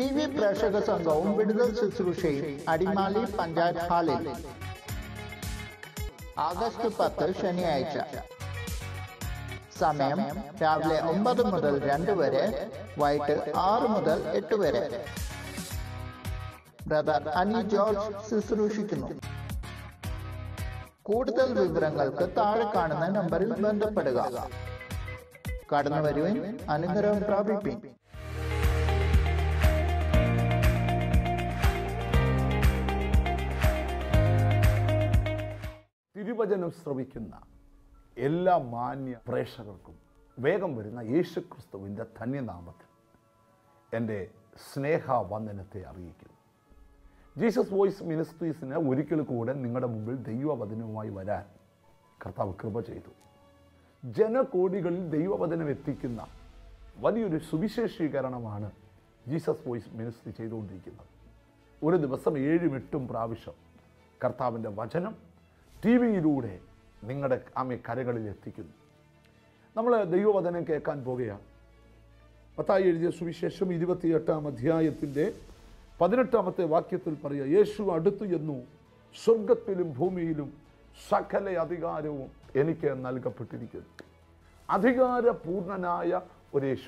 T V പ്രേക്ഷക സംഘവും വിടുതൽ ശുശ്രൂഷയും അടിമാലി പഞ്ചായത്ത് ഹാളിൽ ആഗസ്റ്റ് പത്ത് ശനിയാഴ്ച സമയം രാവിലെ ഒമ്പത് മുതൽ രണ്ട് വരെ വൈകിട്ട് ആറ് മുതൽ എട്ട് വരെ ബ്രദർ അനി ജോർജ് ശുശ്രൂഷിക്കുന്നു കൂടുതൽ വിവരങ്ങൾക്ക് താഴെ കാണുന്ന നമ്പറിൽ ബന്ധപ്പെടുക കടന്നു വരുവിൻ അനുഗ്രഹം പ്രാപിപ്പിൻ തിരുവചനം ശ്രവിക്കുന്ന എല്ലാ മാന്യ പ്രേക്ഷകർക്കും വേഗം വരുന്ന യേശുക്രിസ്തുവിൻ്റെ ധന്യനാമത്തിൽ എൻ്റെ സ്നേഹവന്ദനത്തെ അറിയിക്കുന്നു ജീസസ് വോയിസ് മിനിസ്ട്രീസിന് ഒരിക്കൽ കൂടെ നിങ്ങളുടെ മുമ്പിൽ ദൈവവചനവുമായി വരാൻ കർത്താവ് കൃപ ചെയ്തു ജനകോടികളിൽ ദൈവവചനം എത്തിക്കുന്ന വലിയൊരു സുവിശേഷീകരണമാണ് ജീസസ് വോയിസ് മിനിസ്ട്രി ചെയ്തുകൊണ്ടിരിക്കുന്നത് ഒരു ദിവസം ഏഴും എട്ടും പ്രാവശ്യം കർത്താവിൻ്റെ വചനം ടി വിയിലൂടെ നിങ്ങളുടെ ആമെ കരകളിൽ എത്തിക്കുന്നു നമ്മൾ ദൈവവചനം കേൾക്കാൻ പോകുകയാണ് മത്തായി എഴുതിയ സുവിശേഷം ഇരുപത്തിയെട്ടാം അധ്യായത്തിൻ്റെ പതിനെട്ടാമത്തെ വാക്യത്തിൽ പറയുക യേശു അടുത്തു എന്നു സ്വർഗത്തിലും ഭൂമിയിലും സകല അധികാരവും എനിക്ക് നൽകപ്പെട്ടിരിക്കുന്നു അധികാരപൂർണനായ ഒരു യേശു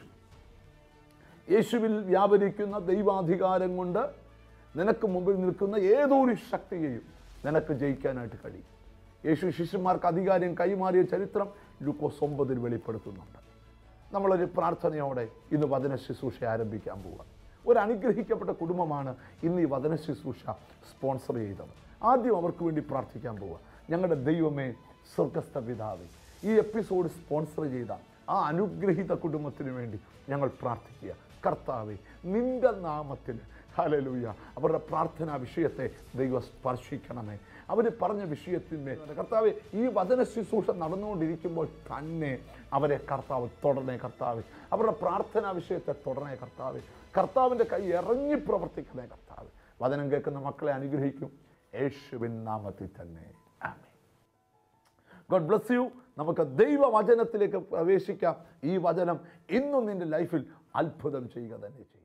യേശുവിൽ വ്യാപരിക്കുന്ന ദൈവാധികാരം കൊണ്ട് നിനക്ക് മുമ്പിൽ നിൽക്കുന്ന ഏതൊരു ശക്തിയെയും നിനക്ക് ജയിക്കാനായിട്ട് കഴിയും യേശു ശിഷ്യന്മാർക്ക് അധികാരം കൈമാറിയ ചരിത്രം ലൂക്കോസ് ഒമ്പതിൽ വെളിപ്പെടുത്തുന്നുണ്ട് നമ്മളൊരു പ്രാർത്ഥനയോടെ ഇന്ന് വചന ശുശ്രൂഷ ആരംഭിക്കാൻ പോവുക ഒരു അനുഗ്രഹിക്കപ്പെട്ട കുടുംബമാണ് ഇന്ന് ഈ വചന ശുശ്രൂഷ സ്പോൺസർ ചെയ്തത് ആദ്യം അവർക്ക് വേണ്ടി പ്രാർത്ഥിക്കാൻ പോവുക ഞങ്ങളുടെ ദൈവമേ സ്വർഗസ്ഥ പിതാവേ ഈ എപ്പിസോഡ് സ്പോൺസർ ചെയ്ത ആ അനുഗ്രഹീത കുടുംബത്തിന് വേണ്ടി ഞങ്ങൾ പ്രാർത്ഥിക്കുക കർത്താവെ നിന്റെ നാമത്തിൽ ഹലലൂയ അവരുടെ പ്രാർത്ഥനാ വിഷയത്തെ ദൈവം സ്പർശിക്കണമേ അവർ പറഞ്ഞ വിഷയത്തിന്മേൽ കർത്താവ് ഈ വചന ശുശ്രൂഷ നടന്നുകൊണ്ടിരിക്കുമ്പോൾ തന്നെ അവരെ കർത്താവ് തുടരണേ കർത്താവ് അവരുടെ പ്രാർത്ഥനാ വിഷയത്തെ തുടരണേ കർത്താവ് കർത്താവിൻ്റെ കൈ ഇറങ്ങി പ്രവർത്തിക്കണേ കർത്താവ് വചനം കേൾക്കുന്ന മക്കളെ അനുഗ്രഹിക്കും യേശുവിൻ നാമത്തിൽ തന്നെ ആമേ ഗോഡ് ബ്ലസ് യു നമുക്ക് ദൈവവചനത്തിലേക്ക് പ്രവേശിക്കാം ഈ വചനം ഇന്നും നിന്റെ ലൈഫിൽ അത്ഭുതം ചെയ്യുക തന്നെ ചെയ്യും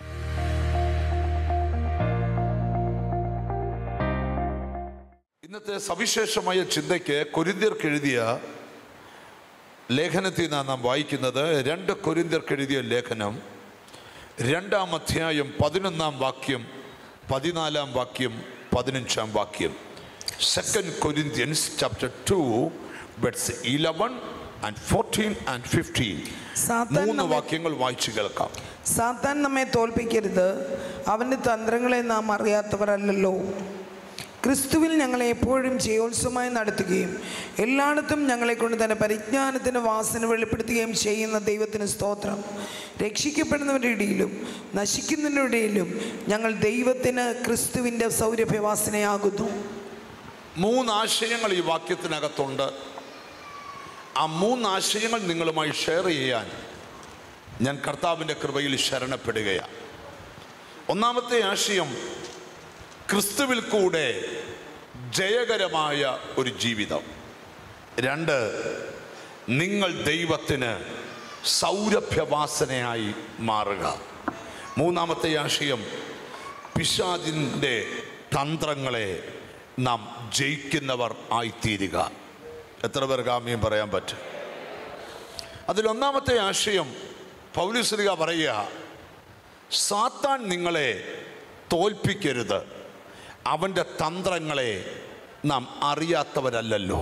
ഇന്നത്തെ സവിശേഷമായ ചിന്തയ്ക്ക് കൊരിന്ത്യർക്ക് എഴുതിയ ലേഖനത്തിൽ നിന്നാണ് നാം വായിക്കുന്നത് രണ്ട് കൊരിന്ത്യർക്ക് എഴുതിയ ലേഖനം രണ്ടാം അധ്യായം പതിനൊന്നാം വാക്യം പതിനാലാം വാക്യം പതിനഞ്ചാം വാക്യം സെക്കൻഡ് കൊരിന്ത്യൻസ് ചാപ്റ്റർ ടു ബെറ്റ്സ് eleven and fourteen and fifteen സാത്താൻ മൂന്ന് നമ്മെ- വാക്യങ്ങൾ വായിച്ചു കേൾക്കാം സാത്താൻ നമ്മെ തോൽപ്പിക്കരുത് അവൻ്റെ തന്ത്രങ്ങളെ നാം അറിയാത്തവരല്ലല്ലോ ക്രിസ്തുവിൽ ഞങ്ങളെ എപ്പോഴും ജയോത്സവമായി നടത്തുകയും എല്ലായിടത്തും ഞങ്ങളെ കൊണ്ട് തന്നെ പരിജ്ഞാനത്തിന് വാസന വെളിപ്പെടുത്തുകയും ചെയ്യുന്ന ദൈവത്തിന് സ്തോത്രം രക്ഷിക്കപ്പെടുന്നവരുടെ ഇടയിലും നശിക്കുന്നവരുടെ ഇടയിലും ഞങ്ങൾ ദൈവത്തിന് ക്രിസ്തുവിൻ്റെ സൗരഭ്യവാസനയാകുന്നു മൂന്ന് ആശയങ്ങൾ ഈ വാക്യത്തിനകത്തുണ്ട് ആ മൂന്ന് ആശയങ്ങൾ നിങ്ങളുമായി ഷെയർ ചെയ്യാൻ ഞാൻ കർത്താവിൻ്റെ കൃപയിൽ ശരണപ്പെടുകയാണ് ഒന്നാമത്തെ ആശയം ക്രിസ്തുവിൽ കൂടെ ജയകരമായ ഒരു ജീവിതം രണ്ട് നിങ്ങൾ ദൈവത്തിന് സൗരഭ്യവാസനയായി മാറുക മൂന്നാമത്തെ ആശയം പിശാചിൻ്റെ തന്ത്രങ്ങളെ നാം ജയിക്കുന്നവർ ആയിത്തീരുക എത്ര പേർക്ക് ആമയും പറയാൻ പറ്റും അതിലൊന്നാമത്തെ ആശയം പൗലുസ്ലിക പറയുക സാത്താൻ നിങ്ങളെ തോൽപ്പിക്കരുത് അവൻ്റെ തന്ത്രങ്ങളെ നാം അറിയാത്തവരല്ലല്ലോ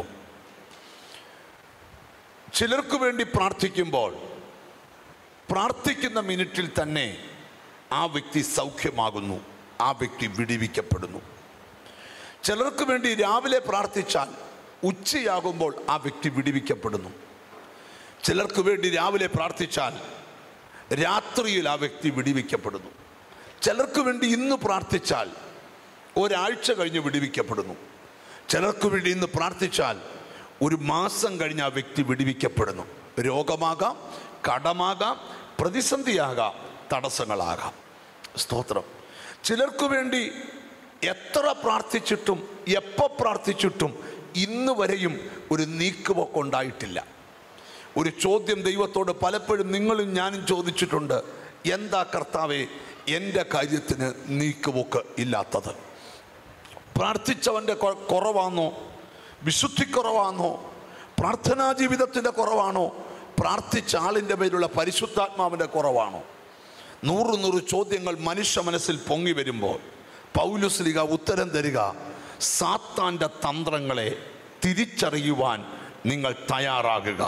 ചിലർക്ക് വേണ്ടി പ്രാർത്ഥിക്കുമ്പോൾ പ്രാർത്ഥിക്കുന്ന മിനിറ്റിൽ തന്നെ ആ വ്യക്തി സൗഖ്യമാകുന്നു ആ വ്യക്തി വിടിവിക്കപ്പെടുന്നു ചിലർക്ക് വേണ്ടി രാവിലെ പ്രാർത്ഥിച്ചാൽ ഉച്ചയാകുമ്പോൾ ആ വ്യക്തി വിടിവിക്കപ്പെടുന്നു ചിലർക്ക് വേണ്ടി രാവിലെ പ്രാർത്ഥിച്ചാൽ രാത്രിയിൽ ആ വ്യക്തി വിടിവിക്കപ്പെടുന്നു ചിലർക്ക് വേണ്ടി ഇന്ന് പ്രാർത്ഥിച്ചാൽ ഒരാഴ്ച കഴിഞ്ഞ് വിടിവിക്കപ്പെടുന്നു ചിലർക്ക് വേണ്ടി ഇന്ന് പ്രാർത്ഥിച്ചാൽ ഒരു മാസം കഴിഞ്ഞ് ആ വ്യക്തി വിടിവിക്കപ്പെടുന്നു രോഗമാകാം കടമാകാം പ്രതിസന്ധിയാകാം തടസ്സങ്ങളാകാം സ്തോത്രം ചിലർക്ക് വേണ്ടി എത്ര പ്രാർത്ഥിച്ചിട്ടും എപ്പോൾ പ്രാർത്ഥിച്ചിട്ടും ഇന്ന് വരെയും ഒരു നീക്കുപോക്കുണ്ടായിട്ടില്ല ഒരു ചോദ്യം ദൈവത്തോട് പലപ്പോഴും നിങ്ങളും ഞാനും ചോദിച്ചിട്ടുണ്ട് എന്താ കർത്താവേ എൻ്റെ കാര്യത്തിന് നീക്കുപോക്ക് ഇല്ലാത്തത് പ്രാർത്ഥിച്ചവൻ്റെ കൊ- കുറവാണോ വിശുദ്ധിക്കുറവാണോ പ്രാർത്ഥനാ ജീവിതത്തിൻ്റെ കുറവാണോ പ്രാർത്ഥിച്ച ആളിൻ്റെ പേരിലുള്ള പരിശുദ്ധാത്മാവിൻ്റെ കുറവാണോ നൂറ് നൂറ് ചോദ്യങ്ങൾ മനുഷ്യ മനസ്സിൽ പൊങ്ങി വരുമ്പോൾ പൗലുസ്ലിക ഉത്തരം തരിക സാത്താൻ്റെ തന്ത്രങ്ങളെ തിരിച്ചറിയുവാൻ നിങ്ങൾ തയ്യാറാകുക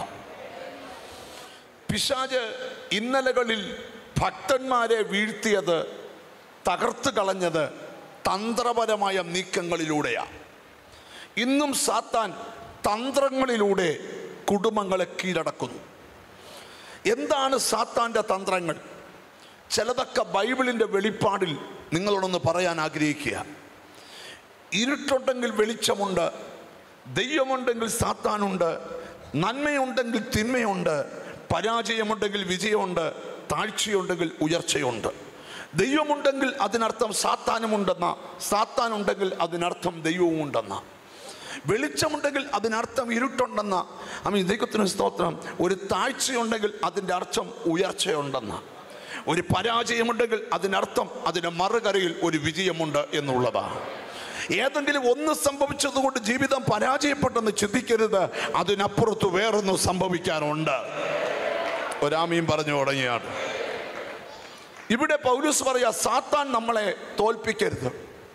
പിശാജ് ഇന്നലകളിൽ ഭക്തന്മാരെ വീഴ്ത്തിയത് തകർത്ത് കളഞ്ഞത് തന്ത്രപരമായ നീക്കങ്ങളിലൂടെയാണ് ഇന്നും സാത്താൻ തന്ത്രങ്ങളിലൂടെ കുടുംബങ്ങളെ കീഴടക്കുന്നു എന്താണ് സാത്താൻ്റെ തന്ത്രങ്ങൾ ചിലതൊക്കെ ബൈബിളിൻ്റെ വെളിപ്പാടിൽ നിങ്ങളോടൊന്ന് പറയാൻ ആഗ്രഹിക്കുക ഇരുട്ടുണ്ടെങ്കിൽ വെളിച്ചമുണ്ട് ദൈവമുണ്ടെങ്കിൽ സാത്താനുണ്ട് നന്മയുണ്ടെങ്കിൽ തിന്മയുണ്ട് പരാജയമുണ്ടെങ്കിൽ വിജയമുണ്ട് താഴ്ചയുണ്ടെങ്കിൽ ഉയർച്ചയുണ്ട് ദൈവമുണ്ടെങ്കിൽ അതിനർത്ഥം സാത്താനുമുണ്ടെന്ന സാത്താനുണ്ടെങ്കിൽ അതിനർത്ഥം ദൈവവും ഉണ്ടെന്ന വെളിച്ചമുണ്ടെങ്കിൽ അതിനർത്ഥം ഇരുട്ടുണ്ടെന്ന അമ്മ ദൈവത്തിന് സ്തോത്രം ഒരു താഴ്ചയുണ്ടെങ്കിൽ അതിൻ്റെ അർത്ഥം ഉയർച്ചയുണ്ടെന്ന ഒരു പരാജയമുണ്ടെങ്കിൽ അതിനർത്ഥം അതിൻ്റെ മറുകരയിൽ ഒരു വിജയമുണ്ട് എന്നുള്ളതാണ് ഏതെങ്കിലും ഒന്ന് സംഭവിച്ചതുകൊണ്ട് ജീവിതം പരാജയപ്പെട്ടെന്ന് ചിന്തിക്കരുത് അതിനപ്പുറത്ത് വേറൊന്നും സംഭവിക്കാനുണ്ട് ഒരാമയും പറഞ്ഞു തുടങ്ങിയാണ് ഇവിടെ പൗലൂസ് പറയാ സാത്താൻ നമ്മളെ തോൽപ്പിക്കരുത്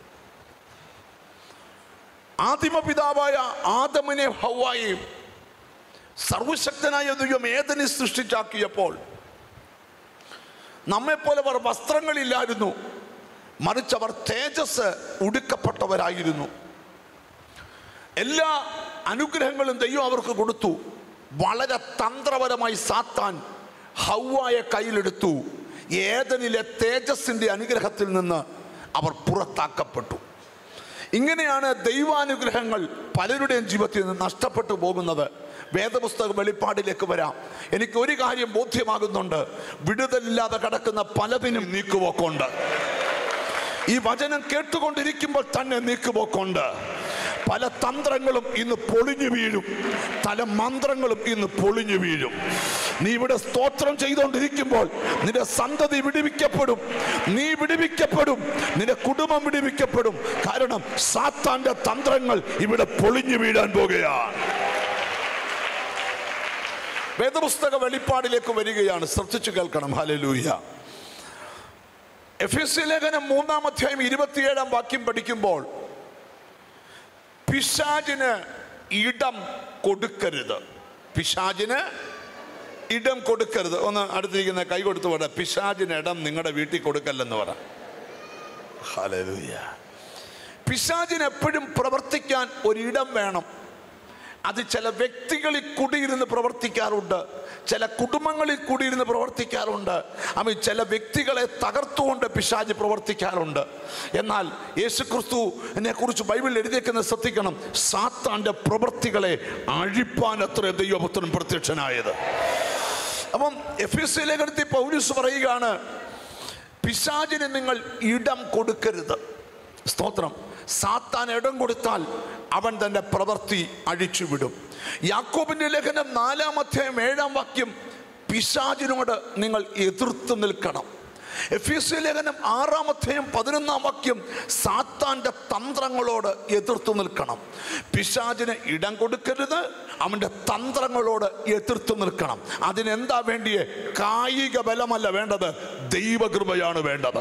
ആദിമപിതാവായ ആദമിനെ ഹൗവായും സർവശക്തനായ ദൈവം ഏതനെ സൃഷ്ടിച്ചാക്കിയപ്പോൾ നമ്മെപ്പോലെ അവർ വസ്ത്രങ്ങളില്ലായിരുന്നു മറിച്ച് അവർ തേജസ് ഉടുക്കപ്പെട്ടവരായിരുന്നു എല്ലാ അനുഗ്രഹങ്ങളും ദൈവം അവർക്ക് കൊടുത്തു വളരെ തന്ത്രപരമായി സാത്താൻ ഹൗവായെ കയ്യിലെടുത്തു ഏതനിലെ തേജസ്സിൻ്റെ അനുഗ്രഹത്തിൽ നിന്ന് അവർ പുറത്താക്കപ്പെട്ടു ഇങ്ങനെയാണ് ദൈവാനുഗ്രഹങ്ങൾ പലരുടെയും ജീവിതത്തിൽ നിന്ന് നഷ്ടപ്പെട്ടു പോകുന്നത് വേദപുസ്തക വെളിപ്പാടിലേക്ക് വരാം എനിക്ക് ഒരു കാര്യം ബോധ്യമാകുന്നുണ്ട് വിടുതലില്ലാതെ കിടക്കുന്ന പലതിനും നീക്കുപോക്കുണ്ട് ഈ വചനം കേട്ടുകൊണ്ടിരിക്കുമ്പോൾ തന്നെ നീക്കുപോക്കുണ്ട് പല തന്ത്രങ്ങളും ഇന്ന് പൊളിഞ്ഞു വീഴും പല മന്ത്രങ്ങളും ഇന്ന് പൊളിഞ്ഞു വീഴും നീ ഇവിടെ സ്തോത്രം ചെയ്തുകൊണ്ടിരിക്കുമ്പോൾ നിന്റെ സന്തതി വിടുവിക്കപ്പെടും നീ വിടുവിക്കപ്പെടും നിന്റെ കുടുംബം വിടുവിക്കപ്പെടും കാരണം സാത്താന്റെ തന്ത്രങ്ങൾ ഇവിടെ പൊളിഞ്ഞു വീഴാൻ പോകുകയാണ് വേദപുസ്തക വെളിപ്പാടിലേക്ക് വരികയാണ് ശ്രദ്ധിച്ചു കേൾക്കണം ഹലലൂയ എഫ് എസ് ലേഖനം മൂന്നാം അധ്യായം ഇരുപത്തിയേഴാം വാക്യം പഠിക്കുമ്പോൾ പിശാചിന് ഇടം കൊടുക്കരുത് പിശാചിന് ഇടം കൊടുക്കരുത് ഒന്ന് അടുത്തിരിക്കുന്ന കൈ കൊടുത്തു പറ പിശാചിന് ഇടം നിങ്ങളുടെ വീട്ടിൽ കൊടുക്കല്ലെന്ന് പറ ഹല്ലേലൂയ പിശാചിന് എപ്പോഴും പ്രവർത്തിക്കാൻ ഒരിടം വേണം അത് ചില വ്യക്തികളിൽ കുടിയിരുന്ന് പ്രവർത്തിക്കാറുണ്ട് ചില കുടുംബങ്ങളിൽ കൂടിയിരുന്ന് പ്രവർത്തിക്കാറുണ്ട് അവ ചില വ്യക്തികളെ തകർത്തുകൊണ്ട് പിശാജ് പ്രവർത്തിക്കാറുണ്ട് എന്നാൽ യേശുക്രിസ്തുവിനെ കുറിച്ച് ബൈബിളിൽ എഴുതിയേക്കുന്നത് ശ്രദ്ധിക്കണം സാത്താന്റെ പ്രവൃത്തികളെ അഴിപ്പാൻ അത്ര ദൈവപുത്രൻ പ്രത്യക്ഷനായത് അപ്പം എഫ് എസ് ലേഖനത്തിൽ പൗലൂസ് പറയുകയാണ് പിശാചിന് നിങ്ങൾ ഇടം കൊടുക്കരുത് സ്തോത്രം സാത്താൻ ഇടം കൊടുത്താൽ അവൻ തന്റെ പ്രവൃത്തി അഴിച്ചുവിടും യാക്കോബിന്റെ ലേഖനം നാലാം അധ്യായം ഏഴാം വാക്യം പിശാചിനോട് നിങ്ങൾ എതിർത്ത് നിൽക്കണം എഫ് എസ് ലേഖനം ആറാം അധ്യായം പതിനൊന്നാം വാക്യം സാത്താന്റെ തന്ത്രങ്ങളോട് എതിർത്ത് നിൽക്കണം പിശാചിന് ഇടം കൊടുക്കരുത് അവൻ്റെ തന്ത്രങ്ങളോട് എതിർത്ത് നിൽക്കണം അതിനെന്താ വേണ്ടിയേ കായിക ബലമല്ല വേണ്ടത് ദൈവകൃപയാണ് വേണ്ടത്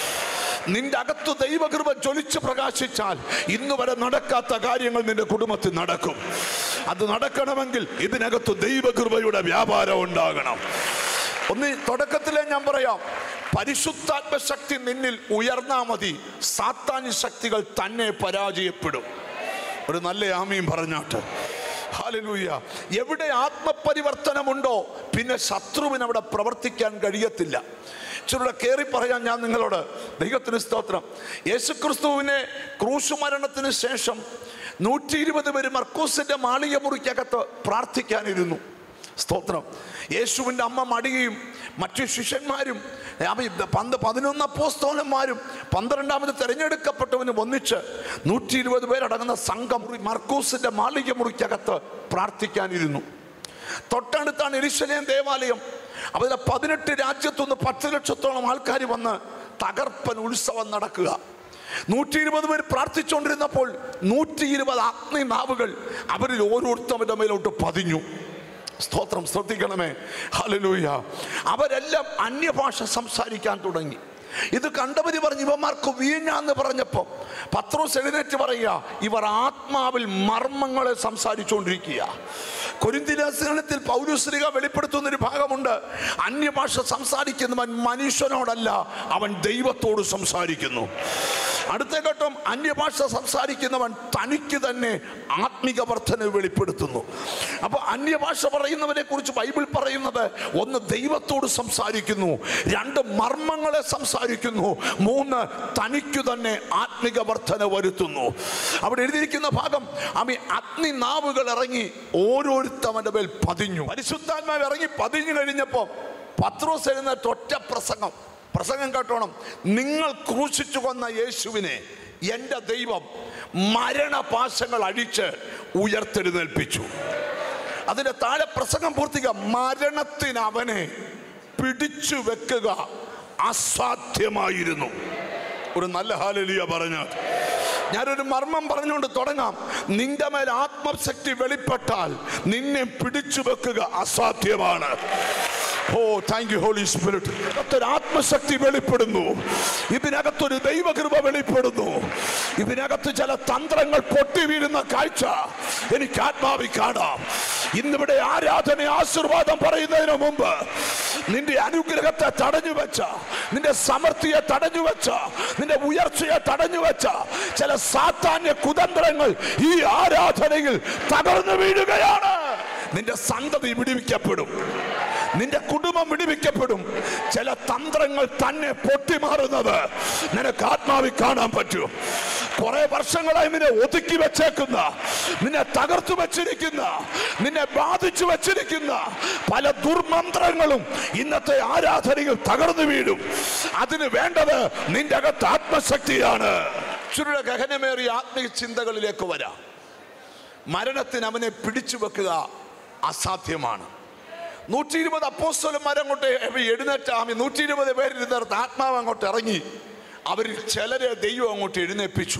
നിന്റെ അകത്ത് ദൈവകൃപ ജ്വലിച്ച് പ്രകാശിച്ചാൽ ഇന്ന് വരെ നടക്കാത്ത കാര്യങ്ങൾ നിന്റെ കുടുംബത്തിൽ നടക്കും അത് നടക്കണമെങ്കിൽ ഇതിനകത്ത് ദൈവകൃപയുടെ വ്യാപാരം ഉണ്ടാകണം ഒന്ന് തുടക്കത്തിലെ ഞാൻ പറയാം പരിശുദ്ധാത്മ ശക്തി നിന്നിൽ ഉയർന്നാ മതി സാത്താനി ശക്തികൾ തന്നെ പരാജയപ്പെടും ഒരു നല്ല ആമയും പറഞ്ഞാട്ട് ഹാലലൂയ എവിടെ ആത്മപരിവർത്തനമുണ്ടോ പിന്നെ ശത്രുവിന് അവിടെ പ്രവർത്തിക്കാൻ കഴിയത്തില്ല ഇച്ചിരൂടെ കയറി പറയാൻ ഞാൻ നിങ്ങളോട് ദൈവത്തിന് സ്തോത്രം യേശുക്രിസ്തുവിനെ ക്രൂശു മരണത്തിന് ശേഷം നൂറ്റി ഇരുപത് പേര് മർക്കൂസിന്റെ മാളിക മുറിക്കകത്ത് പ്രാർത്ഥിക്കാനിരുന്നു സ്തോത്രം യേശുവിൻ്റെ അമ്മ മടിയും മറ്റു ശിഷ്യന്മാരും അവ- പന്ത് പതിനൊന്ന് അപ്പോസ്തോലന്മാരും പന്ത്രണ്ടാമത് തിരഞ്ഞെടുക്കപ്പെട്ടവനും ഒന്നിച്ച് നൂറ്റി ഇരുപത് പേരടങ്ങുന്ന സംഘം മുറി- മർക്കൂസിന്റെ മാളിക മുറിക്കകത്ത് പ്രാർത്ഥിക്കാനിരുന്നു തൊട്ടടുത്താണ് എരിശലേം ദേവാലയം അതിലെ പതിനെട്ട് രാജ്യത്തുനിന്ന് പത്ത് ലക്ഷത്തോളം ആൾക്കാർ വന്ന് തകർപ്പൻ ഉത്സവം നടക്കുക നൂറ്റി ഇരുപത് പേർ പ്രാർത്ഥിച്ചുകൊണ്ടിരുന്നപ്പോൾ നൂറ്റി ഇരുപത് അഗ്നി നാവുകൾ അവരിൽ ഓരോരുത്തവരുടെ മേലോട്ട് പതിഞ്ഞു സ്തോത്രം ശ്രദ്ധിക്കണമേ ഹലലൂയ അവരെല്ലാം അന്യഭാഷ സംസാരിക്കാൻ തുടങ്ങി ഇത് കണ്ടവര് പറഞ്ഞു ഇവന്മാർക്ക് വീഞ്ഞാന്ന് പറഞ്ഞപ്പോ പത്രോസ് എഴുന്നേറ്റ് പറയുക ഇവർ ആത്മാവിൽ മർമ്മങ്ങളെ സംസാരിച്ചുകൊണ്ടിരിക്കുക കൊരിന്തിരാസനത്തിൽ പൗരുശ്രീക വെളിപ്പെടുത്തുന്ന ഒരു ഭാഗമുണ്ട് അന്യഭാഷ സംസാരിക്കുന്നവൻ മനുഷ്യനോടല്ല അവൻ ദൈവത്തോട് സംസാരിക്കുന്നു അടുത്ത ഘട്ടം അന്യഭാഷ സംസാരിക്കുന്നവൻ തനിക്ക് തന്നെ ആത്മിക വർധന വെളിപ്പെടുത്തുന്നു അപ്പൊ അന്യഭാഷ പറയുന്നവനെ കുറിച്ച് ബൈബിൾ പറയുന്നത് ഒന്ന് ദൈവത്തോട് സംസാരിക്കുന്നു രണ്ട് മർമ്മങ്ങളെ സംസാരിക്കുന്നു മൂന്ന് തനിക്കു തന്നെ ആത്മിക വർധന വരുത്തുന്നു അവിടെ എഴുതിയിരിക്കുന്ന ഭാഗം അമ്മ അഗ്നി നാവുകൾ ഇറങ്ങി ഓരോരുത്തവന്റെ മേൽ പതിഞ്ഞു പരിശുദ്ധാത്മാവ് ഇറങ്ങി പതിഞ്ഞു കഴിഞ്ഞപ്പോ പത്രോസ് എഴുന്നേറ്റ് ഒറ്റ പ്രസംഗം പ്രസംഗം കേട്ടോണം നിങ്ങൾ ക്രൂശിച്ചു കൊന്ന യേശുവിനെ എൻ്റെ ദൈവം മരണപാശങ്ങൾ അഴിച്ച് ഉയർത്തെഴുന്നേൽപ്പിച്ചു അതിന്റെ താഴെ പ്രസംഗം പൂർത്തിക മരണത്തിന് അവനെ പിടിച്ചു വെക്കുക അസാധ്യമായിരുന്നു ഒരു നല്ല ഹാലലിയ പറഞ്ഞ ഞാനൊരു മർമ്മം പറഞ്ഞുകൊണ്ട് തുടങ്ങാം നിന്റെ മേൽ ആത്മശക്തി വെളിപ്പെട്ടാൽ നിന്നെ പിടിച്ചു വെക്കുക അസാധ്യമാണ് oh thank you Holy Spirit ഇതിനകത്തൊരു ആത്മശക്തി വെളിപ്പെടുന്നു ഇതിനകത്തൊരു ദൈവകൃപ വെളിപ്പെടുന്നു ഇതിനകത്ത് ചില തന്ത്രങ്ങൾ പൊട്ടി വീഴുന്ന കാഴ്ച എനിക്ക് ആത്മാവി കാണാം ഇന്നിവിടെ ആരാധന ആശീർവാദം പറയുന്നതിന് മുമ്പ് നിന്റെ അനുഗ്രഹത്തെ തടഞ്ഞു വെച്ച നിന്റെ സമൃദ്ധിയെ തടഞ്ഞു വെച്ച നിന്റെ ഉയർച്ചയെ തടഞ്ഞു വെച്ച ചില സാത്താന്യ കുതന്ത്രങ്ങൾ ഈ ആരാധനയിൽ തകർന്നു വീഴുകയാണ് നിന്റെ സന്തതി വിടിവിക്കപ്പെടും നിന്റെ കുടുംബം വിടിവിക്കപ്പെടും ചില തന്ത്രങ്ങൾ തന്നെ പൊട്ടിമാറുന്നത് നിനക്ക് ആത്മാവിൽ കാണാൻ പറ്റും കുറെ വർഷങ്ങളായി നിന്നെ ഒതുക്കി വെച്ചേക്കുന്ന നിന്നെ തകർത്തു വെച്ചിരിക്കുന്ന നിന്നെ ബാധിച്ചു വെച്ചിരിക്കുന്ന പല ദുർമന്ത്രങ്ങളും ഇന്നത്തെ ആരാധനയിൽ തകർന്നു വീഴും അതിന് വേണ്ടത് നിന്റെ അകത്ത് ആത്മശക്തിയാണ് ചുരുള ഗഹനമേറിയ ആത്മീയ ചിന്തകളിലേക്ക് വരാം മരണത്തിന് അവനെ പിടിച്ചു വെക്കുക അസാധ്യമാണ് നൂറ്റി ഇരുപത് അപ്പോസ്തലന്മാർ അങ്ങോട്ട് എഴുന്നേറ്റ ആമി നൂറ്റി ഇരുപത് പേരിരുന്നിടത്ത് ആത്മാവ് അങ്ങോട്ട് ഇറങ്ങി അവരിൽ ചിലരെ ദൈവം അങ്ങോട്ട് എഴുന്നേൽപ്പിച്ചു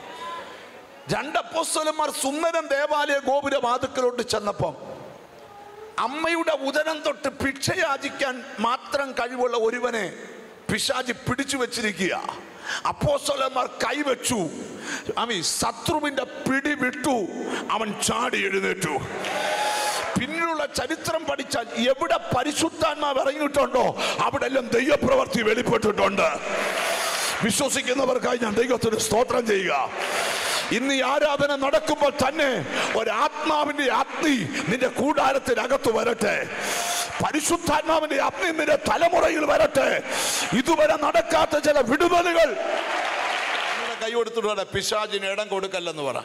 രണ്ട് അപ്പോസ്തലന്മാർ സുന്ദരം ദേവാലയ ഗോപുര വാതുക്കലോട്ട് ചെന്നപ്പം അമ്മയുടെ ഉദരം തൊട്ട് ഭിക്ഷ യാചിക്കാൻ മാത്രം കഴിവുള്ള ഒരുവനെ പിശാചി പിടിച്ചു വെച്ചിരിക്കുക അപ്പോസ്തലന്മാർ കൈവച്ചു അമി ശത്രുവിന്റെ പിടി വിട്ടു അവൻ ചാടി എഴുന്നേറ്റു പിന്നിലുള്ള ചരിത്രം പഠിച്ചാൽ എവിടെ പരിശുദ്ധാത്മാവ് ഇറങ്ങിയിട്ടുണ്ടോ അവിടെ എല്ലാം ദൈവപ്രവർത്തി വെളിപ്പെട്ടിട്ടുണ്ട് വിശ്വസിക്കുന്നവർക്കായി ഞാൻ ദൈവത്തിന് സ്തോത്രം ചെയ്യുക ഇന്ന് ഈ ആരാധന നടക്കുമ്പോൾ തന്നെ ഒരാത്മാവിന്റെ അഗ്നി നിന്റെ കൂടാരത്തിനകത്ത് വരട്ടെ പരിശുദ്ധാത്മാവിന്റെ അഗ്നി നിന്റെ തലമുറയിൽ വരട്ടെ ഇതുവരെ നടക്കാത്ത ചില വിടുതലുകൾ നിങ്ങളുടെ കൈ കൊടുത്തിട്ട് പിശാചിന് ഇടം കൊടുക്കല്ലെന്ന് പറ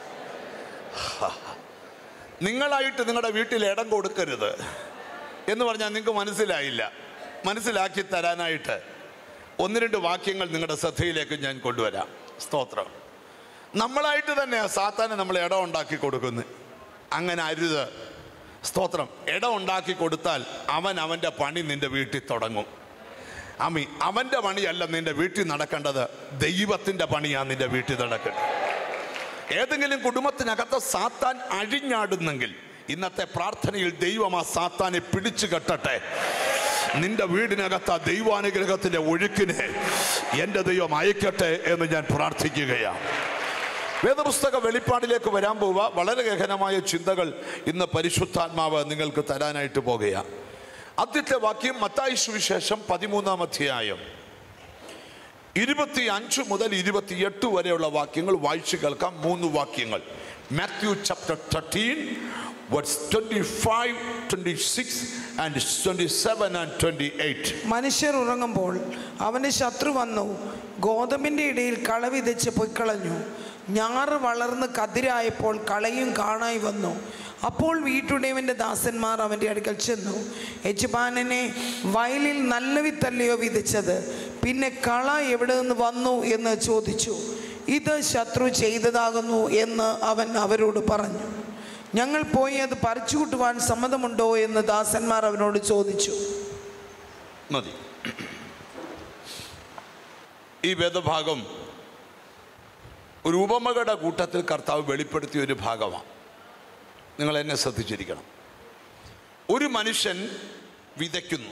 നിങ്ങളായിട്ട് നിങ്ങളുടെ വീട്ടിൽ ഇടം കൊടുക്കരുത് എന്ന് പറഞ്ഞാൽ നിങ്ങൾക്ക് മനസ്സിലായില്ല മനസ്സിലാക്കി തരാനായിട്ട് ഒന്ന് രണ്ട് വാക്യങ്ങൾ നിങ്ങളുടെ ശ്രദ്ധയിലേക്ക് ഞാൻ കൊണ്ടുവരാം സ്തോത്രം നമ്മളായിട്ട് തന്നെയാണ് സാത്താനെ നമ്മൾ ഇടം ഉണ്ടാക്കി കൊടുക്കുന്നത് അങ്ങനെ അരുത് സ്തോത്രം ഇടം ഉണ്ടാക്കി കൊടുത്താൽ അവൻ അവൻ്റെ പണി നിന്റെ വീട്ടിൽ തുടങ്ങും അമ്മി അവൻ്റെ പണിയല്ല നിന്റെ വീട്ടിൽ നടക്കേണ്ടത് ദൈവത്തിൻ്റെ പണിയാണ് നിന്റെ വീട്ടിൽ നടക്കേണ്ടത് ഏതെങ്കിലും കുടുംബത്തിനകത്ത് സാത്താൻ അഴിഞ്ഞാടുന്നെങ്കിൽ ഇന്നത്തെ പ്രാർത്ഥനയിൽ ദൈവം ആ സാത്താനെ പിടിച്ചു കെട്ടട്ടെ നിന്റെ വീടിനകത്ത് ആ ദൈവാനുഗ്രഹത്തിന്റെ ഒഴുക്കിനെ എൻ്റെ ദൈവം അയക്കട്ടെ എന്ന് ഞാൻ പ്രാർത്ഥിക്കുകയാണ് വേദപുസ്തക വെളിപ്പാടിലേക്ക് വരാൻ പോവുക വളരെ ഗഹനമായ ചിന്തകൾ ഇന്ന് പരിശുദ്ധാത്മാവ് നിങ്ങൾക്ക് തരാനായിട്ട് പോകുകയാണ് ആദ്യത്തെ വാക്യം മത്തായി സുവിശേഷം പതിമൂന്നാം അധ്യായം ഇരുപത്തി അഞ്ച് മുതൽ ഇരുപത്തിയെട്ട് വരെയുള്ള വാക്യങ്ങൾ വായിച്ചു കേൾക്കാം മൂന്ന് വാക്യങ്ങൾ Matthew chapter thirteen words twenty five twenty six and twenty seven and twenty eight മനുഷ്യർ ഉറങ്ങുമ്പോൾ അവൻ്റെ ശത്രു വന്നു ഗോതമ്പിൻ്റെ ഇടയിൽ കള വിതച്ച് പൊയ്ക്കളഞ്ഞു ഞാറ് വളർന്ന് കതിരായപ്പോൾ കളയും കാണായി വന്നു അപ്പോൾ വീട്ടുടയവൻ്റെ ദാസന്മാർ അവൻ്റെ അടുക്കൽ ചെന്നു യജമാനനെ വയലിൽ നല്ല വിത്തല്ലയോ വിതച്ചത് പിന്നെ കള എവിടെ നിന്ന് വന്നു എന്ന് ചോദിച്ചു ഇത് ശത്രു ചെയ്തതാകുന്നു എന്ന് അവൻ അവരോട് പറഞ്ഞു ഞങ്ങൾ പോയി അത് പറിച്ചു കൂട്ടുവാൻ സമ്മതമുണ്ടോ എന്ന് ദാസന്മാർ അവനോട് ചോദിച്ചു മതി ഈ വേദഭാഗം ഒരു ഉപമകളുടെ കൂട്ടത്തിൽ കർത്താവ് വെളിപ്പെടുത്തിയ ഒരു ഭാഗമാണ് നിങ്ങൾ എന്നെ ശ്രദ്ധിച്ചിരിക്കണം ഒരു മനുഷ്യൻ വിതയ്ക്കുന്നു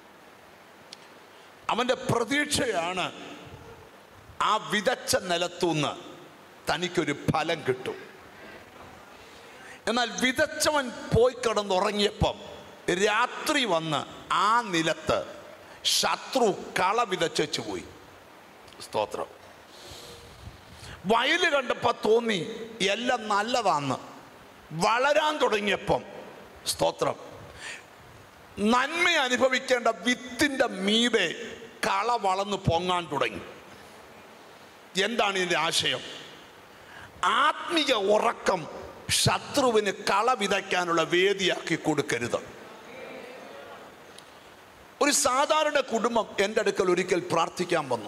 അവൻ്റെ പ്രതീക്ഷയാണ് ആ വിതച്ച നിലത്തുനിന്ന് തനിക്കൊരു ഫലം കിട്ടും എന്നാൽ വിതച്ചവൻ പോയി കിടന്നുറങ്ങിയപ്പം രാത്രി വന്ന് ആ നിലത്ത് ശത്രു കള വിതച്ചു പോയി സ്തോത്രം വയല് കണ്ടപ്പോൾ തോന്നി എല്ലാം നല്ലതാന്ന് വളരാൻ തുടങ്ങിയപ്പം സ്തോത്രം നന്മ അനുഭവിക്കേണ്ട വിത്തിൻ്റെ മീതെ കള വളർന്ന് പൊങ്ങാൻ തുടങ്ങി എന്താണ് ഇതിൻ്റെ ആശയം ആത്മീയ ഉറക്കം ശത്രുവിന് കള വിതയ്ക്കാനുള്ള വേദിയാക്കി കൊടുക്കരുത് ഒരു സാധാരണ കുടുംബം എൻ്റെ അടുക്കൽ ഒരിക്കൽ പ്രാർത്ഥിക്കാൻ വന്നു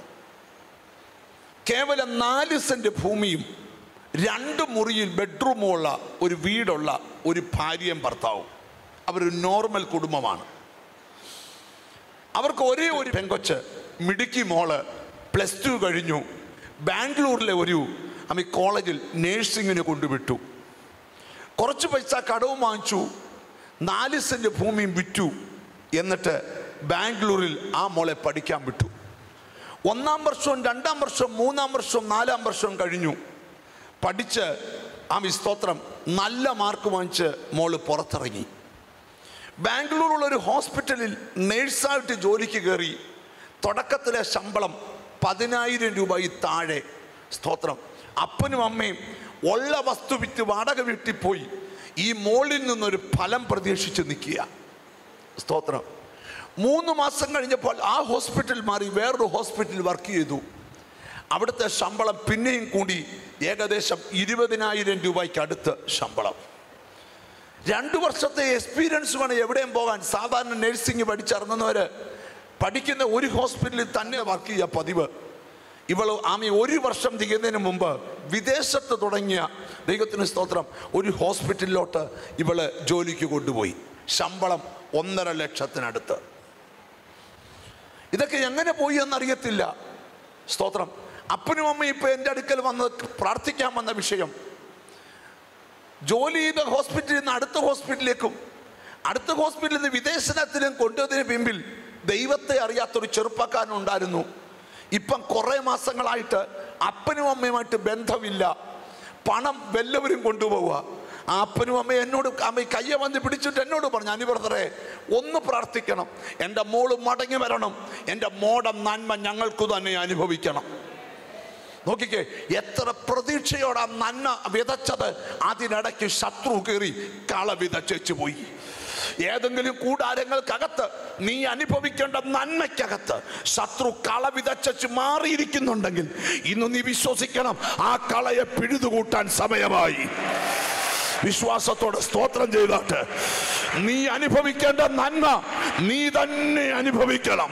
കേവലം നാല് സെന്റ് ഭൂമിയും രണ്ട് മുറിയിൽ ബെഡ്റൂമുള്ള ഒരു വീടുള്ള ഒരു ഭാര്യയും ഭർത്താവും അവരൊരു നോർമൽ കുടുംബമാണ് അവർക്ക് ഒരേ ഒരു പെങ്കൊച്ച് മിടുക്കി മോള് പ്ലസ് ടു കഴിഞ്ഞു ബാംഗ്ലൂരിലെ ഒരു അമ്മ കോളേജിൽ നേഴ്സിങ്ങിന് കൊണ്ടുവിട്ടു കുറച്ച് പൈസ കടവും വാങ്ങിച്ചു നാല് സെന്റ് ഭൂമിയും വിറ്റു എന്നിട്ട് ബാംഗ്ലൂരിൽ ആ മോളെ പഠിക്കാൻ വിട്ടു ഒന്നാം വർഷവും രണ്ടാം വർഷവും മൂന്നാം വർഷവും നാലാം വർഷവും കഴിഞ്ഞു പഠിച്ച് ആ സ്തോത്രം നല്ല മാർക്ക് വാങ്ങിച്ച് മോള് പുറത്തിറങ്ങി ബാംഗ്ലൂരുള്ള ഒരു ഹോസ്പിറ്റലിൽ നേഴ്സായിട്ട് ജോലിക്ക് കയറി തുടക്കത്തിലെ ശമ്പളം പതിനായിരം രൂപയിൽ താഴെ സ്തോത്രം അപ്പനും അമ്മയും ഉള്ള വസ്തു വിറ്റ് വാടക വീട്ടിൽ പോയി ഈ മോളിൽ നിന്നൊരു ഫലം പ്രതീക്ഷിച്ച് നിൽക്കുക സ്തോത്രം മൂന്ന് മാസം കഴിഞ്ഞപ്പോൾ ആ ഹോസ്പിറ്റൽ മാറി വേറൊരു ഹോസ്പിറ്റലിൽ വർക്ക് ചെയ്തു അവിടുത്തെ ശമ്പളം പിന്നെയും കൂടി ഏകദേശം ഇരുപതിനായിരം രൂപയ്ക്ക് അടുത്ത് ശമ്പളം രണ്ടു വർഷത്തെ എക്സ്പീരിയൻസ് വേണം എവിടെയും പോകാൻ സാധാരണ നഴ്സിംഗ് പഠിച്ചിറങ്ങുന്നവര് പഠിക്കുന്ന ഒരു ഹോസ്പിറ്റലിൽ തന്നെ വർക്ക് ചെയ്യുക പതിവ് ഇവൾ ആമി ഒരു വർഷം തികയുന്നതിന് മുമ്പ് വിദേശത്ത് തുടങ്ങിയ ദൈവത്തിന് സ്തോത്രം ഒരു ഹോസ്പിറ്റലിലോട്ട് ഇവള് ജോലിക്ക് കൊണ്ടുപോയി ശമ്പളം ഒന്നര ലക്ഷത്തിനടുത്ത് ഇതൊക്കെ എങ്ങനെ പോയി എന്നറിയത്തില്ല സ്തോത്രം അപ്പനും അമ്മയും ഇപ്പൊ എൻ്റെ അടുക്കൽ വന്ന് പ്രാർത്ഥിക്കാൻ വന്ന വിഷയം ജോലി ചെയ്ത ഹോസ്പിറ്റലിൽ നിന്ന് അടുത്ത ഹോസ്പിറ്റലിലേക്കും അടുത്ത ഹോസ്പിറ്റലിൽ നിന്ന് വിദേശത്തിലും കൊണ്ടുവന്നതിന് പിമ്പിൽ ദൈവത്തെ അറിയാത്തൊരു ചെറുപ്പക്കാരൻ ഉണ്ടായിരുന്നു ഇപ്പം കുറേ മാസങ്ങളായിട്ട് അപ്പനും അമ്മയുമായിട്ട് ബന്ധമില്ല പണം വല്ലവരും കൊണ്ടുപോവുക ആ അപ്പനും അമ്മയും എന്നോട് അമ്മ കയ്യെ വന്ന് പിടിച്ചിട്ട് എന്നോട് പറഞ്ഞു അനിവർദ്ധറെ ഒന്ന് പ്രാർത്ഥിക്കണം എൻ്റെ മോള് മടങ്ങി വരണം എൻ്റെ മോടം നന്മ ഞങ്ങൾക്ക് തന്നെ അനുഭവിക്കണം നോക്കിക്കേ എത്ര പ്രതീക്ഷയോടെ ആ നന്മ വിതച്ചത് അതിനിടയ്ക്ക് ശത്രു കയറി കള വിതച്ചു പോയി ഏതെങ്കിലും കൂടാരങ്ങൾക്കകത്ത് നീ അനുഭവിക്കേണ്ട നന്മയ്ക്കകത്ത് ശത്രു കള വിതച്ചു മാറിയിരിക്കുന്നുണ്ടെങ്കിൽ ഇന്ന് നീ വിശ്വസിക്കണം ആ കളയെ പിഴുതുകൂട്ടാൻ സമയമായി വിശ്വാസത്തോടെ സ്തോത്രം ചെയ്താട്ട് നീ അനുഭവിക്കേണ്ട നന്മ നീ തന്നെ അനുഭവിക്കണം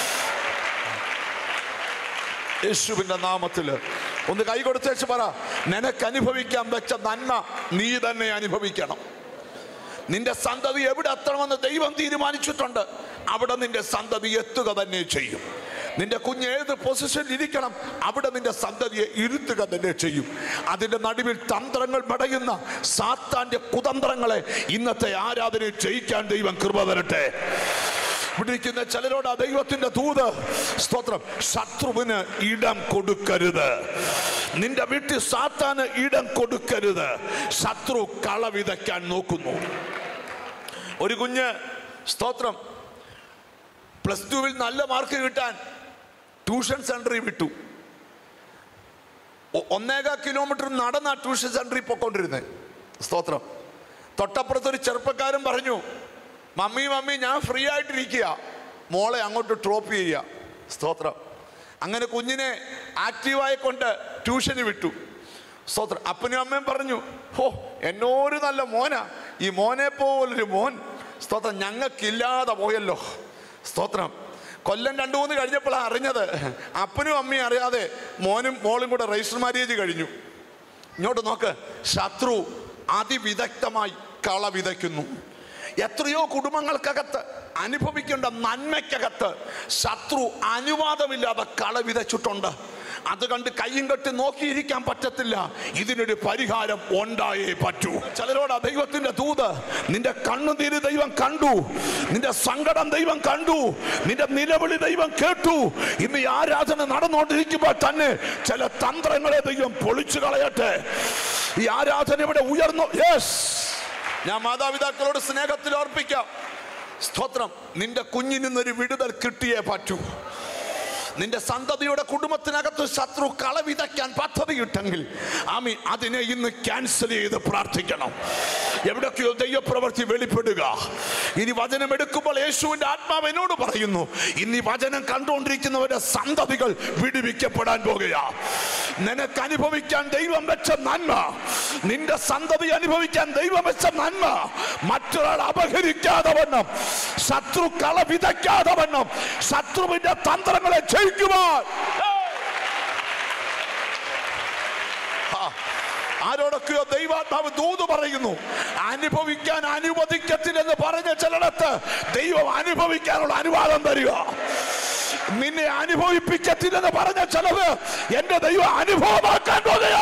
യേശുവിന്റെ നാമത്തിൽ ഒന്ന് കൈ കൊടുത്തേച്ച് പറ നിനക്ക് അനുഭവിക്കാൻ വെച്ച നന്മ നീ തന്നെ അനുഭവിക്കണം നിന്റെ സന്തതി എവിടെ എത്തണമെന്ന് ദൈവം തീരുമാനിച്ചിട്ടുണ്ട് അവിടെ നിന്റെ സന്തതി എത്തുക തന്നെ ചെയ്യും നിന്റെ കുഞ്ഞ് ഏത് പൊസിഷനിൽ ഇരിക്കണം അവിടെ നിന്റെ സന്തതിയെ ഇരുത്തുക തന്നെ ചെയ്യും അതിന്റെ നടുവിൽ തന്ത്രങ്ങൾ മടയുന്ന സാത്താന്റെ കുതന്ത്രങ്ങളെ ഇന്നത്തെ ആരാധനയെ ജയിക്കാൻ ദൈവം കൃപ തരട്ടെ പിടിക്കുന്ന ചിലരോട് ആ ദൈവത്തിന്റെ ദൂത് സ്തോത്രം ശത്രുവിന് ഇടം കൊടുക്കരുത് നിന്റെ വീട്ടിൽ സാത്താന് ഇടം കൊടുക്കരുത് ശത്രു കള വിതയ്ക്കാൻ നോക്കുന്നു ഒരു കുഞ്ഞ് സ്തോത്രം പ്ലസ് ടുവിൽ നല്ല മാർക്ക് കിട്ടാൻ ട്യൂഷൻ സെന്ററിൽ വിട്ടു ഒ- ഒന്നേകാൽ കിലോമീറ്റർ നടന്ന ട്യൂഷൻ സെന്ററിൽ പോയിക്കൊണ്ടിരുന്നത് സ്തോത്രം തൊട്ടപ്പുറത്ത് ഒരു ചെറുപ്പക്കാരൻ പറഞ്ഞു മമ്മി മമ്മി ഞാൻ ഫ്രീ ആയിട്ടിരിക്കുക മോളെ അങ്ങോട്ട് ഡ്രോപ്പ് ചെയ്യുക സ്തോത്രം അങ്ങനെ കുഞ്ഞിനെ ആക്റ്റീവായി കൊണ്ട് ട്യൂഷന് വിട്ടു സ്തോത്രം അപ്പനും അമ്മയും പറഞ്ഞു ഹോ എന്നോരു നല്ല മോനാ ഈ മോനെ പോലൊരു മോൻ സ്തോത്രം ഞങ്ങൾക്കില്ലാതെ പോയല്ലോ സ്തോത്രം കൊല്ലം രണ്ടു മൂന്ന് കഴിഞ്ഞപ്പോഴാണ് അറിഞ്ഞത് അപ്പനും അമ്മയും അറിയാതെ മോനും മോളും കൂടെ രജിസ്റ്റർ മാരേജ് കഴിഞ്ഞു ഇങ്ങോട്ട് നോക്ക് ശത്രു അതിവിദഗ്ധമായി കള വിതയ്ക്കുന്നു എത്രയോ കുടുംബങ്ങൾക്കകത്ത് അനുഭവിക്കേണ്ട നന്മയ്ക്കകത്ത് ശത്രു അനുവാദമില്ലാതെ കള വിതച്ചിട്ടുണ്ട് അത് കണ്ട് കയ്യും കെട്ടി നോക്കിയിരിക്കാൻ പറ്റത്തില്ല ഇതിനൊരു പരിഹാരം ഉണ്ടായേ പറ്റൂ ചിലരോട് ആ ദൈവത്തിന്റെ ദൂത് നിന്റെ കണ്ണുനീര് ദൈവം കണ്ടു നിന്റെ സങ്കടം ദൈവം കണ്ടു നിന്റെ നിലവിളി ദൈവം കേട്ടു ഇന്ന് ഈ ആരാധന നടന്നുകൊണ്ടിരിക്കുമ്പോൾ തന്നെ ചില തന്ത്രങ്ങളെ ദൈവം പൊളിച്ചു കളയട്ടെ ഈ ആരാധന ഇവിടെ ഉയർന്നു യെസ് ഞാൻ മാതാപിതാക്കളോട് സ്നേഹത്തിൽ ഓർപ്പിക്കാം സ്തോത്രം നിന്റെ കുഞ്ഞിൽ നിന്നൊരു വിടുതൽ കിട്ടിയേ പറ്റൂ നിന്റെ സന്തതിയുടെ കുടുംബത്തിനകത്ത് ശത്രു കള വിതയ്ക്കാൻ പദ്ധതിയിട്ടെങ്കിൽ ആമി അതിനെ ഇന്ന് ക്യാൻസൽ ചെയ്ത് പ്രാർത്ഥിക്കണം എവിടൊക്കെയോ ദൈവപ്രവൃത്തി വെളിപ്പെടുക ഇനി വചനം എടുക്കുമ്പോൾ യേശുവിന്റെ ആത്മാവ് എന്നോട് പറയുന്നു ഇന്ന് ഈ വചനം കണ്ടുകൊണ്ടിരിക്കുന്നവരുടെ സന്തതികൾ വിടുവിക്കപ്പെടാൻ പോകുകയാ നിനക്ക് അനുഭവിക്കാൻ ദൈവം വെച്ച നന്മ നിന്റെ സന്തതി അനുഭവിക്കാൻ ദൈവം വെച്ച നന്മ മറ്റൊരാൾ അപഹരിക്കാതെ വണ്ണം ശത്രു കള വിതയ്ക്കാതെ വണ്ണം ശത്രുവിന്റെ തന്ത്രങ്ങളെ ജയിക്കുവാൻ ആ, ആരോടൊക്കെയോ ദൈവാത്മാവ് ദൂത് പറയുന്നു അനുഭവിക്കാൻ അനുവദിക്കത്തില്ലെന്ന് പറഞ്ഞ ചിലടത്ത് ദൈവം അനുഭവിക്കാനുള്ള അനുവാദം തരിക നിന്നെ അനുഭവിപ്പിക്കത്തില്ലെന്ന് പറഞ്ഞ ചിലത് എന്റെ ദൈവം അനുഭവമാക്കാൻ പോകുകയാ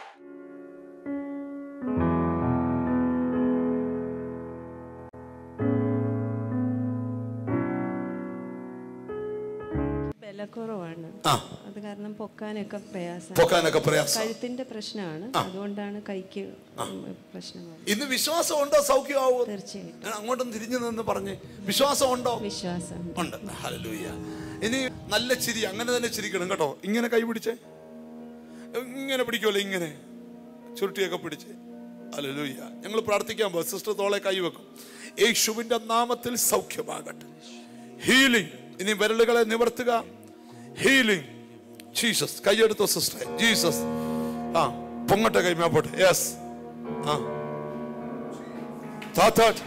ബലക്കുറവാണ് ആ. അത് കാരണം പൊക്കാനൊക്കെ പ്രയാസം പൊക്കാനൊക്കെ പ്രയാസം കഴുത്തിന്റെ പ്രശ്നമാണ് അതുകൊണ്ടാണ് കൈക്ക് പ്രശ്നം വന്നത് ഇന്ന് വിശ്വാസമുണ്ടോ സൗഖ്യമാവോ തീർച്ചയായിട്ടും ഞാൻ അങ്ങോട്ടും തിരിഞ്ഞു നിന്ന് പറഞ്ഞ് വിശ്വാസമുണ്ടോ വിശ്വാസം ഉണ്ട് ഹല്ലേലൂയ ഇനി നല്ല ചിരി അങ്ങനെ തന്നെ ചിരിക്കണം കേട്ടോ ഇങ്ങനെ കൈ പിടിച്ചേ ഇങ്ങനെ പിടിക്കുമല്ലോ ഇങ്ങനെ ചുരുട്ടിയൊക്കെ പിടിച്ച് ഹല്ലേലൂയ ഞങ്ങൾ പ്രാർത്ഥിക്കാൻ പോകും സിസ്റ്റർ തോളെ കൈ വെക്കും യേശുവിന്റെ നാമത്തിൽ സൗഖ്യമാകട്ടെ ഹീലിംഗ് ഇനി വിരലുകളെ നിവർത്തുക ഹീലിംഗ് ജീസസ് കൈയെടുത്തോ സിസ്റ്ററെ ജീസസ് ആ പൊങ്ങട്ടെ കൈ മേപ്പോട്ടെ യെസ് ആ താത്താട്ട്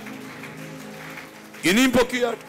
ഇനിയും പൊക്കിയാട്ട്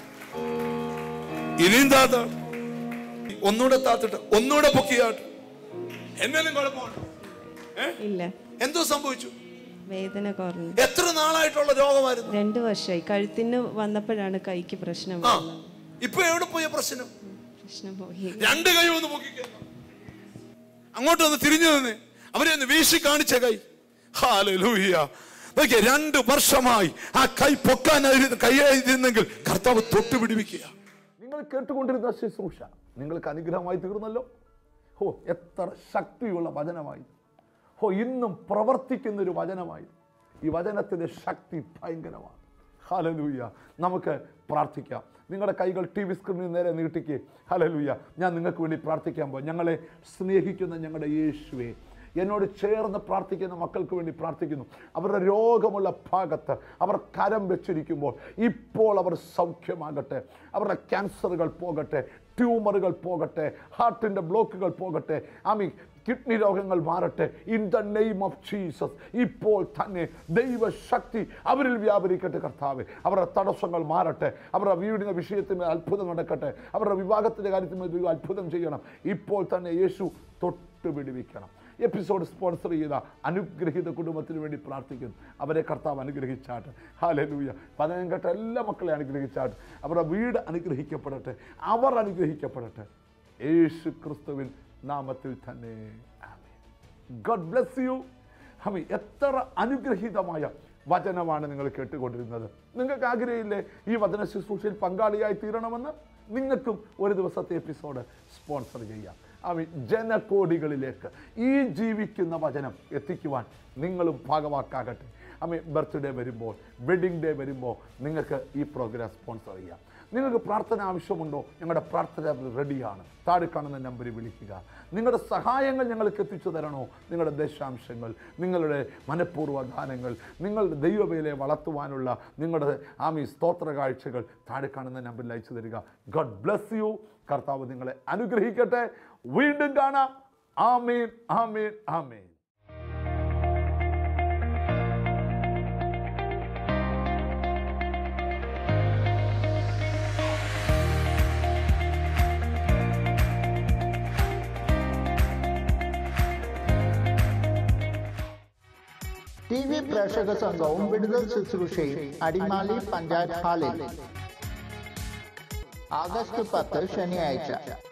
ഇനിയും താത്താട്ട് ഒന്നുകൂടെ താത്തിട്ട് ഒന്നുകൂടെ പൊക്കിയാട്ട് എന്നാലും കുഴപ്പമുണ്ട് ഇല്ല എന്തോ സംഭവിച്ചു വേദന കുറഞ്ഞു എത്ര നാളായിട്ടുള്ള രോഗമായിരുന്നു രണ്ടു വർഷമായി കഴുത്തിന് വന്നപ്പോഴാണ് കൈക്ക് പ്രശ്നം ആ വന്നത് ഇപ്പൊ എവിടെ പോയ പ്രശ്നം പ്രശ്നം പോയി രണ്ട് കൈ ഒന്ന് പൊക്കിക്ക അങ്ങോട്ട് ഒന്ന് തിരിഞ്ഞു നിന്ന് അവരെ ഒന്ന് വീശി കാണിച്ച കൈ ഹാലൂയ്യ നോക്കിയേ രണ്ട് വർഷമായി ആ കൈ പൊക്കാനായിരുന്നു കൈയായിരുന്നെങ്കിൽ കർത്താവ് തൊട്ട് പിടിപ്പിക്കുക നിങ്ങൾ കേട്ടുകൊണ്ടിരുന്ന ശുശ്രൂഷ നിങ്ങൾക്ക് അനുഗ്രഹമായി തീർന്നല്ലോ ഹോ എത്ര ശക്തിയുള്ള വചനമായി ഹോ ഇന്നും പ്രവർത്തിക്കുന്ന ഒരു വചനമായി ഈ വചനത്തിൻ്റെ ശക്തി ഭയങ്കരമാണ് ഹലലൂയ നമുക്ക് പ്രാർത്ഥിക്കാം നിങ്ങളുടെ കൈകൾ ടി വി സ്ക്രീനിൽ നേരെ നീട്ടിക്ക് ഹലലൂയ ഞാൻ നിങ്ങൾക്ക് വേണ്ടി പ്രാർത്ഥിക്കാൻ പോകും ഞങ്ങളെ സ്നേഹിക്കുന്ന ഞങ്ങളുടെ യേശുവേ എന്നോട് ചേർന്ന് പ്രാർത്ഥിക്കുന്ന മക്കൾക്ക് വേണ്ടി പ്രാർത്ഥിക്കുന്നു അവരുടെ രോഗമുള്ള ഭാഗത്ത് അവർ കരം വെച്ചിരിക്കുമ്പോൾ ഇപ്പോൾ അവർ സൗഖ്യമാകട്ടെ അവരുടെ ക്യാൻസറുകൾ പോകട്ടെ ട്യൂമറുകൾ പോകട്ടെ ഹാർട്ടിൻ്റെ ബ്ലോക്കുകൾ പോകട്ടെ ആമി കിഡ്നി രോഗങ്ങൾ മാറട്ടെ in the name of Jesus ഇപ്പോൾ തന്നെ ദൈവശക്തി അവരിൽ വ്യാപരിക്കട്ടെ കർത്താവ് അവരുടെ തടസ്സങ്ങൾ മാറട്ടെ അവരുടെ വീടിൻ്റെ വിഷയത്തിന് അത്ഭുതം നടക്കട്ടെ അവരുടെ വിവാഹത്തിൻ്റെ കാര്യത്തിൽ ദൈവം അത്ഭുതം ചെയ്യണം ഇപ്പോൾ തന്നെ യേശു തൊട്ട് പിടിവിക്കണം എപ്പിസോഡ് സ്പോൺസർ ചെയ്ത അനുഗ്രഹീത കുടുംബത്തിന് വേണ്ടി പ്രാർത്ഥിക്കുന്നു അവരെ കർത്താവ് അനുഗ്രഹിച്ചാട്ട് ഹാലലൂയ പതിനം കേട്ട എല്ലാ മക്കളെ അനുഗ്രഹിച്ചാട്ട് അവരുടെ വീട് അനുഗ്രഹിക്കപ്പെടട്ടെ അവർ അനുഗ്രഹിക്കപ്പെടട്ടെ യേശു ക്രിസ്തുവിൻ നാമത്തിൽ തന്നെ ഗോഡ് ബ്ലെസ് യു ഹമി എത്ര അനുഗ്രഹീതമായ വചനമാണ് നിങ്ങൾ കേട്ടുകൊണ്ടിരുന്നത് നിങ്ങൾക്ക് ആഗ്രഹമില്ലേ ഈ വചന ശുശ്രൂഷയിൽ പങ്കാളിയായി തീരണമെന്ന് നിങ്ങൾക്കും ഒരു ദിവസത്തെ എപ്പിസോഡ് സ്പോൺസർ ചെയ്യാം അവൻ ജനകോടികളിലേക്ക് ഈ ജീവിക്കുന്ന വചനം എത്തിക്കുവാൻ നിങ്ങളും ഭാഗവാക്കാകട്ടെ അമ്മ ബർത്ത്ഡേ വരുമ്പോൾ വെഡിങ് ഡേ വരുമ്പോൾ നിങ്ങൾക്ക് ഈ പ്രോഗ്രാം സ്പോൺസർ ചെയ്യാം നിങ്ങൾക്ക് പ്രാർത്ഥന ആവശ്യമുണ്ടോ ഞങ്ങളുടെ പ്രാർത്ഥന റെഡിയാണ് താഴെ കാണുന്ന നമ്പറിൽ വിളിക്കുക നിങ്ങളുടെ സഹായങ്ങൾ ഞങ്ങൾക്ക് എത്തിച്ചു തരണോ നിങ്ങളുടെ ദശാംശങ്ങൾ നിങ്ങളുടെ മനഃപൂർവ്വ ഗാനങ്ങൾ നിങ്ങളുടെ ദൈവവേലയെ വളർത്തുവാനുള്ള നിങ്ങളുടെ ആമി സ്തോത്ര കാഴ്ചകൾ താഴെ കാണുന്ന നമ്പറിൽ അയച്ചു തരിക ഗോഡ് ബ്ലസ് യു കർത്താവ് നിങ്ങളെ അനുഗ്രഹിക്കട്ടെ വീണ്ടും കാണാം ആമേൻ ആമേൻ ആമേൻ ടി വി പ്രേക്ഷക സംഘവും വിടുതൽ ശുശ്രൂഷയും അടിമാലി പഞ്ചായത്ത് ഹാളിൽ ആഗസ്റ്റ് പത്ത് ശനിയാഴ്ച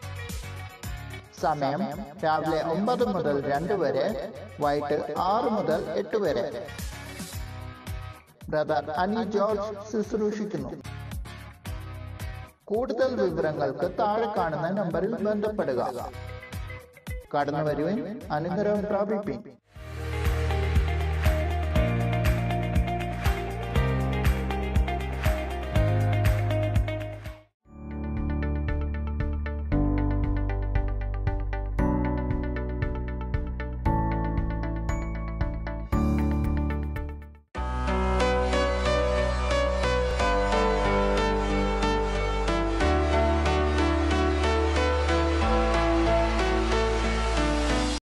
സമയം രാവിലെ ഒമ്പത് മുതൽ രണ്ട് വരെ വൈകിട്ട് ആറ് മുതൽ എട്ട് വരെ ബ്രദർ അനി ജോർജ് ശുശ്രൂഷിക്കുന്നു കൂടുതൽ വിവരങ്ങൾക്ക് താഴെ കാണുന്ന നമ്പറിൽ ബന്ധപ്പെടുക കടന്നു വരുവിൻ അനുഗ്രഹം പ്രാപിപ്പിൻ